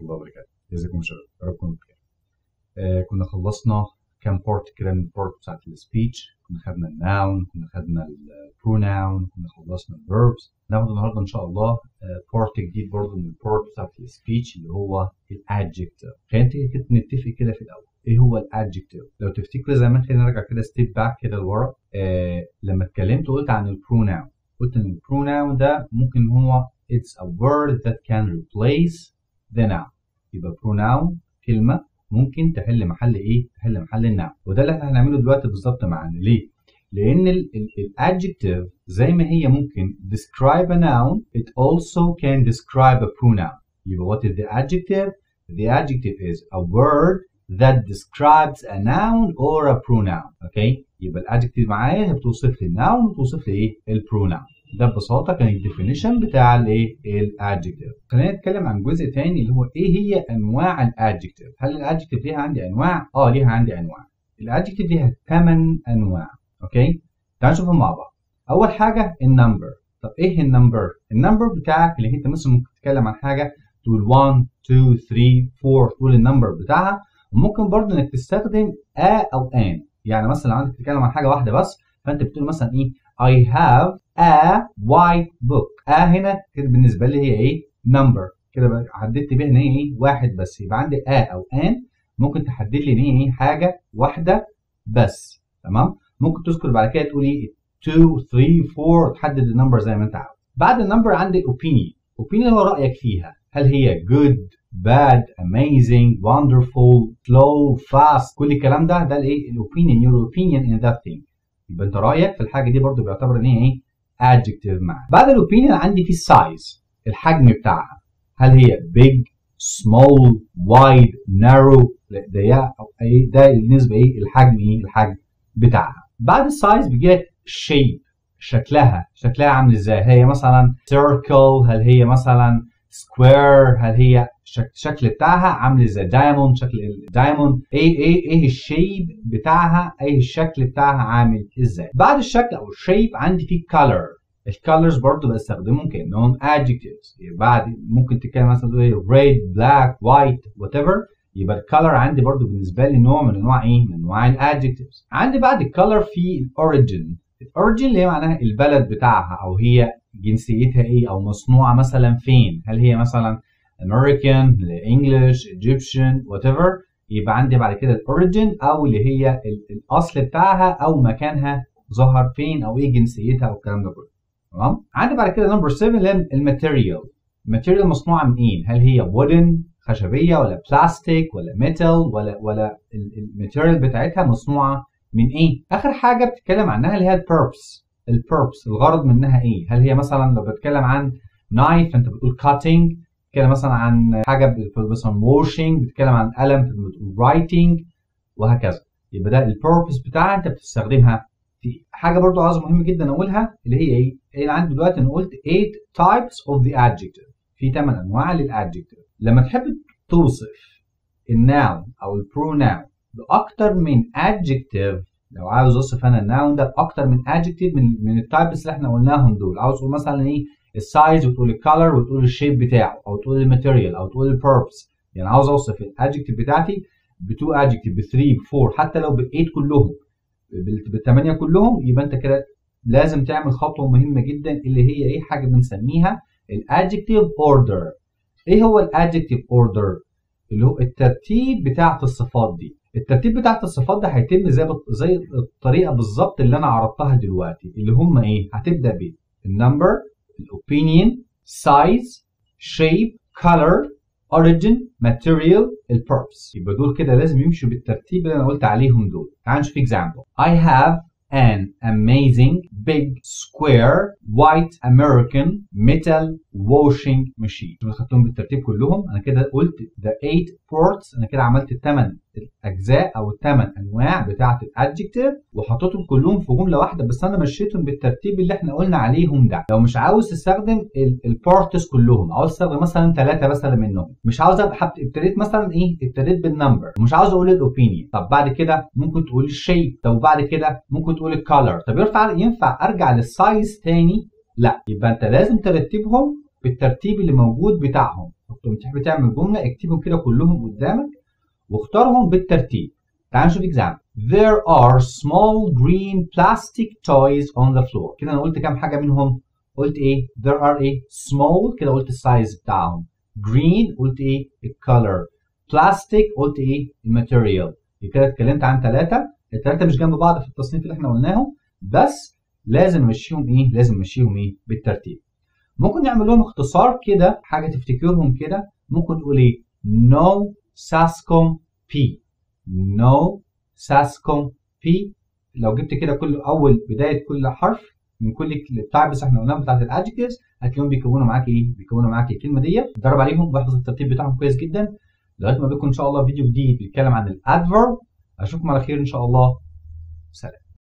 الله وبركاته ازيكم يا شباب يا رب تكونوا بخير آه كنا خلصنا كام بارت كده من البارت بتاعت السبيتش كنا خدنا الناون كنا خدنا البروناون كنا خلصنا الفيربس ناخد النهارده ان شاء الله بارت جديد برضه من البارت بتاعت السبيتش اللي هو الادجكتيف خلينا كده نتفق كده في الاول ايه هو الادجكتيف لو تفتكروا زمان خلينا نرجع كده ستيب باك كده لورا آه لما اتكلمت قلت عن البروناون قلت ان البروناون ده ممكن هو it's a word that can replace the noun يبقى pronoun كلمة ممكن تحل محل ايه؟ تحل محل النوع وده اللي احنا هنعمله دلوقتي بالظبط معانا ليه؟ لأن الادجective زي ما هي ممكن describe a noun it also can describe a pronoun يبقى what is the adjective? The adjective is a word that describes a noun or a pronoun اوكي؟ يبقى الادجective معايا بتوصف لي الناون وتوصف لي ايه؟ البروناون ده ببساطه كان الديفينيشن بتاع الايه الادجكتيف خلينا نتكلم عن جزء تاني اللي هو ايه هي انواع الادجكتيف هل الادجكتيف ليها عندي انواع اه ليها عندي انواع الادجكتيف ليها 8 انواع اوكي تعالوا نشوفهم مع بعض اول حاجه النمبر طب ايه النمبر النمبر بتاعك اللي انت مثلا ممكن تتكلم عن حاجه تقول 1 2 3 4 تقول النمبر بتاعها وممكن برضه انك تستخدم ا او ان يعني مثلا لو عندك تتكلم عن حاجه واحده بس فانت بتقول مثلا ايه I have a white book a هنا كده بالنسبه لي هي ايه number كده حددت بيها ان هي ايه واحد بس يبقى عندي a او an ممكن تحدد لي ان هي ايه حاجه واحده بس تمام ممكن تذكر بعد كده تقول ايه 2 3 4 تحدد النمبر زي ما انت عاوز بعد النمبر عندي opinion opinion هو رايك فيها هل هي good bad amazing wonderful slow fast كل الكلام ده ده الايه الاوبينيون your opinion in that thing يبقى انت رايك في الحاجه دي برضو بيعتبر ان هي ايه adjective معاها بعد الاوبينيون عندي في السايز الحجم بتاعها هل هي big small wide narrow ضيقه او ايه ده بالنسبه ايه الحجم ايه الحجم بتاعها بعد السايز بيجي لك shape شكلها شكلها عامل ازاي هي مثلا circle هل هي مثلا square هل هي الشكل بتاعها عامل ازاي دايموند شكل الدايموند ايه ايه ايه الشيب بتاعها ايه الشكل بتاعها عامل ازاي بعد الشكل او الشيب عندي فيه color الكالرز برضو بستخدمهم كانهم adjectives بعد ممكن تتكلم مثلا تقول red black white whatever يبقى الكالر عندي برضو بالنسبه لي نوع من انواع ايه من انواع الادجectives عندي بعد الكالر في الاوريجن الاوريجن اللي هي معناها البلد بتاعها او هي جنسيتها ايه او مصنوعه مثلا فين هل هي مثلا American English Egyptian whatever يبقى عندي بعد كده الاوريجن او اللي هي الاصل بتاعها او مكانها ظهر فين او ايه جنسيتها او الكلام ده كله تمام عندي بعد كده نمبر 7 اللي هي الماتيريال الماتيريال مصنوعه من ايه هل هي wooden خشبيه ولا بلاستيك ولا ميتال ولا ولا الماتيريال بتاعتها مصنوعه من ايه اخر حاجه بتتكلم عنها اللي هي البيربس البيربس الغرض منها ايه هل هي مثلا لو بتتكلم عن نايف انت بتقول cutting بتتكلم مثلا عن حاجه مثلا washing بتتكلم عن قلم بتقول writing وهكذا يبقى ده البيربس بتاعها انت بتستخدمها في حاجه برضو عاوز مهم جدا اقولها اللي هي ايه اللي عندي دلوقتي انا قلت 8 types of the adjective في 8 انواع للادجكتيف لما تحب توصف الناون او البروناون باكتر من adjective لو عاوز اوصف انا الناون ده باكتر من adjective من من التايبس اللي احنا قلناهم دول عاوز اقول مثلا ايه السايز وتقول الكالر وتقول الشيب بتاعه او تقول الماتيريال او تقول البيربس يعني عاوز اوصف الادجكتيف بتاعتي ب 2 ادجكتيف ب 3 ب 4 حتى لو ب 8 كلهم بالثمانيه كلهم يبقى انت كده لازم تعمل خطوه مهمه جدا اللي هي ايه حاجه بنسميها الادجكتيف اوردر ايه هو الادجكتيف اوردر اللي هو الترتيب بتاعه الصفات دي الترتيب بتاعت الصفات ده هيتم زي زي الطريقه بالظبط اللي انا عرضتها دلوقتي اللي هم ايه هتبدا ب النمبر الاوبينيون سايز شيب color origin material البيربس يبقى دول كده لازم يمشوا بالترتيب اللي انا قلت عليهم دول تعال نشوف example I have an amazing big square white American metal washing machine دول خدتهم بالترتيب كلهم انا كده قلت the eight parts انا كده عملت الثمان الاجزاء او الثمان انواع بتاعه الادجكتيف وحطيتهم كلهم في جمله واحده بس انا مشيتهم بالترتيب اللي احنا قلنا عليهم ده لو مش عاوز تستخدم البارتس كلهم عاوز تستخدم مثلا ثلاثه مثلا منهم مش عاوز ابقى ابتديت مثلا ايه ابتديت بالنمبر مش عاوز اقول الاوبينيون طب بعد كده ممكن تقول الشيب طب بعد كده ممكن تقول الكالر طب ينفع ينفع ارجع للسايز تاني لا يبقى انت لازم ترتبهم بالترتيب اللي موجود بتاعهم تحب تعمل جمله اكتبهم كده كلهم قدامك واختارهم بالترتيب تعال نشوف example there are small green plastic toys on the floor كده انا قلت كام حاجه منهم قلت ايه there are ايه small كده قلت السايز بتاعهم green قلت ايه الكالر بلاستيك قلت ايه الماتيريال كده اتكلمت عن ثلاثه الثلاثه مش جنب بعض في التصنيف اللي احنا قلناهم بس لازم نمشيهم ايه لازم نمشيهم ايه بالترتيب ممكن نعمل لهم اختصار كده حاجه تفتكرهم كده ممكن نقول ايه no sascom p no sascom p لو جبت كده كل اول بدايه كل حرف من كل بتاع بس احنا قلناها بتاعت الادجكتيفز هتلاقيهم بيكونوا معاك ايه بيكونوا معاك الكلمه ديت اتدرب عليهم واحفظ الترتيب بتاعهم كويس جدا لغايه ما بيكون ان شاء الله فيديو جديد بيتكلم عن الادفرب اشوفكم على خير ان شاء الله سلام